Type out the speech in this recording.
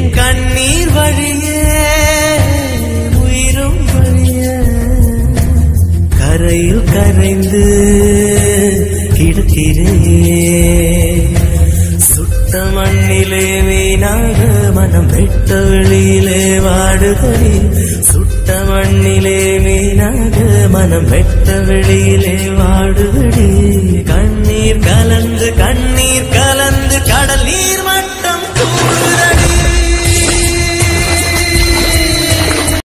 கண்ணீர் வழியே உயிரும் வழிய கரையில் கரைந்து கிடக்கிறே சுட்ட மண்ணிலே வீணாக மனம் வெட்ட வெளியிலே வாடுகிறே சுட்ட மண்ணிலே வீணாக மனம் வெட்ட வெளியிலே வாடுகிறே கண்ணீர் கலந்து கண்ணீர்